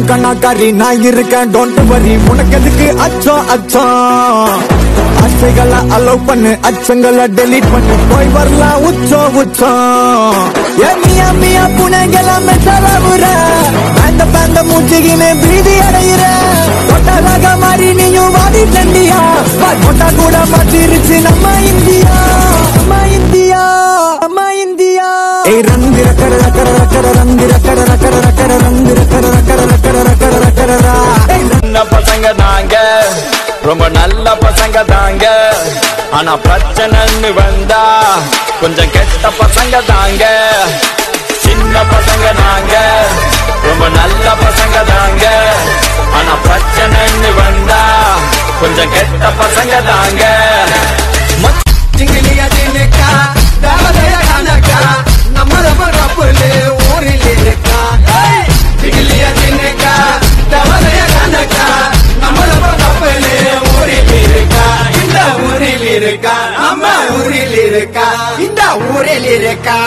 கண்ணாக்காரி நான் இருக்கேன் don't worry உனக்கு எதுக்கு அச்சம் அச்சம் ஆசைகளை அலோவ் பண்ணு அச்சங்களை டெலீட் பண்ணு போய் வரலாம் உச்சம் உச்சம் ஏ மியா மியா புனைகளை மெசலவுற அந்த பேந்த மூச்சுகினே பீதி அடையிற தொட்டலாக மாறி நீயும் வாடி தண்டியா தொட்டா கூட மாத்திருச்சு நம்ம இந்தியா நம்ம இந்தியா நம்ம இந்தியா ஏய் ரந்திர கர கர கர ரந்திர கர கர கர ரந்திர கர கர கர கர கர ஏய் சின்ன பசங்க தாங்க ரொம்ப நல்ல பசங்க தாங்க ஆனா பிரச்சனைன்னு வந்தா கொஞ்சம் கெட்ட பசங்க தாங்க சின்ன பசங்க நாங்க ரொம்ப நல்ல பசங்க தாங்க ஆனா பிரச்சனைன்னு வந்தா கொஞ்சம் கெட்ட பசங்க தாங்க ஜிங்கிலியா ஜினுக்கா தேவதைய கணக்கா நம்ம ரப்புலு ஊரில் இருக்கா ஜிங்கிலியா ஜினுக்கா தேவதைய கணக்கா நம்ம ரப்புலு ஊரில் இருக்கா இந்த ஊரில் இருக்கா நம்ம ஊரில் இருக்கா இந்த ஊரில் இருக்கா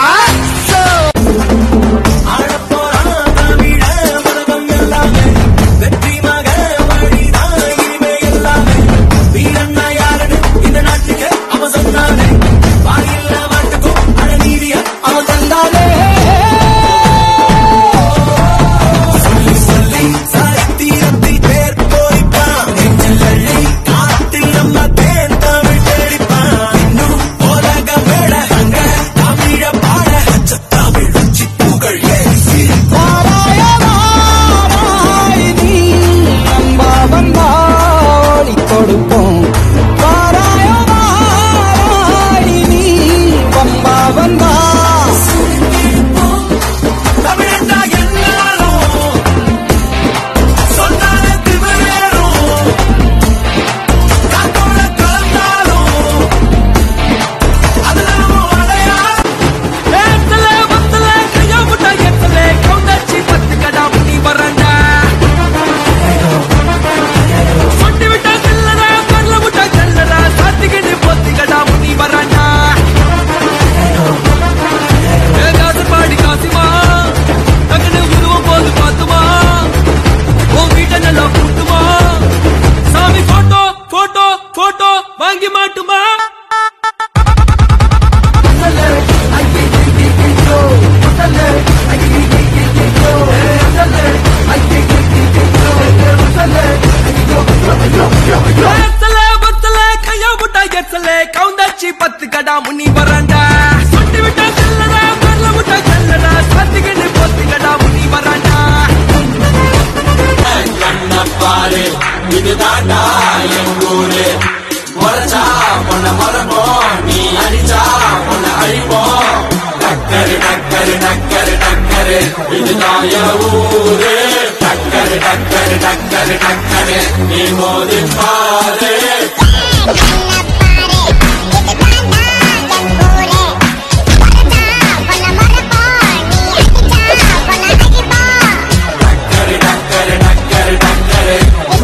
அவன் தந்தானே கொடுப்போம் வாராயோ வாராய் நீ வம்பா வந்தா தமிழண்டா எல்லாரும் சொன்னாலே திமிரேறும் காத்தோட கலந்தாலும் அது நாம அடையாளம் ஏத்தல வத்தல கையா முட்டா ஏத்தல கவுண்டாச்சி பத்து கடா முனி வரண்டா சொட்டி விட்டா செல்லடா பரல முட்டா செல்லடா சாத்திக்கிட்டு பொத்தி கடா முனி வரண்டா ஏ காசு பாடி காசுமா டக்குனு உருவம் போது பார்த்துமா உன் வீட்டை நல்லா கூட்டுமா சாமி போட்டோ போட்டோ போட்டோ வாங்கி மாட்டுமா ஏத்தல பத்தல கையா முட்டா எத்தல கவுந்தாச்சி பத்து கடா முனி வரண்டா சுட்டி விட்டா செல்லடா பரல முட்டா செல்லடா சத்திக்கிட்டு பொத்தி கடா முனி வரண்டா பாரு இது தாண்டா என் ஊரு முறைச்சா பொண்ண மரபோம் நீ அடிச்சா பொண்ண அழிப்போம் டக்கரு டக்கரு டக்கரு டக்கரு இதுதான் என் ஊரு டக்கரு டக்கரு டக்கரு டக்கரு நீ மோதி பாரு டக்கரு டக்கரு டக்கரு டக்கரு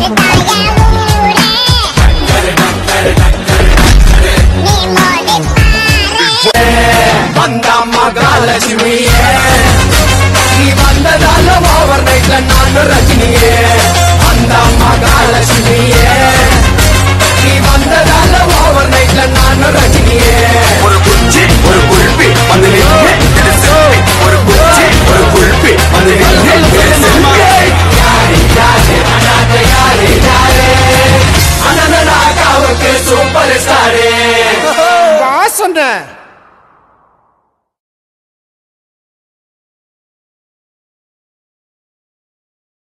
வந்தா மகாலட்சுமியே நீ வந்ததால ஓவர் நைட்ல நானும் ரஜினியே வந்தா மகாலட்சுமியே நீ வந்ததால ஓவர் நைட்ல நானும் ரஜினியே